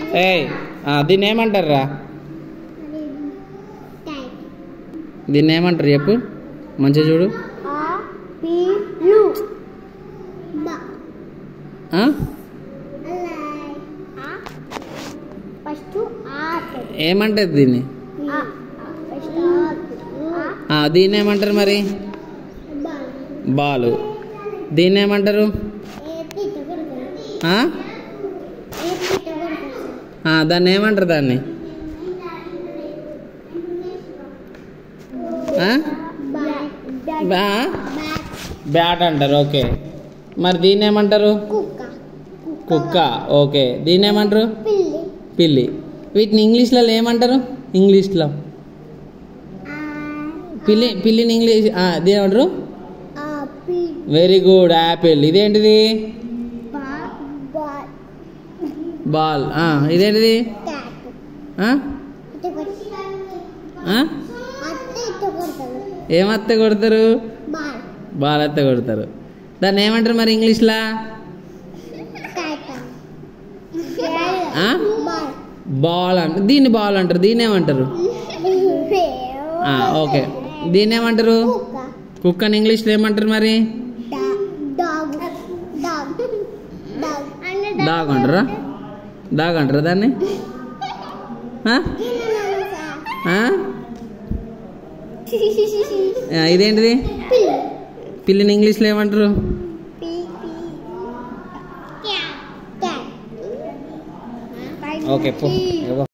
ఏయ్ ఆ, దీన్ని ఏమంటారా దీన్ని ఏమంటారు చెప్పు మంచిగా చూడు ఆపిలు ఆ? ఫస్ట్ ఆకు ఏమంటారు దీన్ని ఫస్ట్ ఆకు ఆ, దీన్ని ఏమంటారు మరి బాలు దీన్ని ఏమంటారు ఆ? ఆ, దాన్ని ఏమంటారు దాన్ని ఆ? బ్యా బ్యాట్ అంటారు ఓకే మరి దీన్ని ఏమంటారు కుక్క కుక్క ఓకే దీన్ని ఏమంటారు పిల్లి పిల్లి వీటిని ఇంగ్లీష్లో ఏమంటారు ఇంగ్లీష్లో పిల్లి పిల్లిని ఇంగ్లీష్ ఆ, దీని ఏమంటారు ఆపి వెరీ గుడ్ యాపిల్ ఇదేంటిది బా బాల్ బాల్ ఆ, ఇదేంటిది క్యాట్ ఆ? ఇటు కొట్టి ఆ? అత్త ఇటు కొడతారు ఏమత్త కొడతారు బాల్ బాల్ అత్త కొడతారు దాన్ని ఏమంటారు మరి ఇంగ్లీష్లా క్యాట్ ఆ? బాల్ బాల్ అంటారు దీన్ని బాల్ అంటారు దీన్ని ఏమంటారు ఆ, ఓకే దీన్ని ఏమంటారు కుక్క కుక్కని ఇంగ్లీష్లో ఏమంటారు మరి డాగ్ డాగ్ డాగ్ డాగ్ అంటారా డాగ్ అంటారా దాన్ని ఆ? ఆ? ఆ, ఇదేంటిది పిల్లి పిల్లిని ఇంగ్లీష్లో ఏమంటారు పీ పీ క్యాట్ క్యాట్ ఓకే పో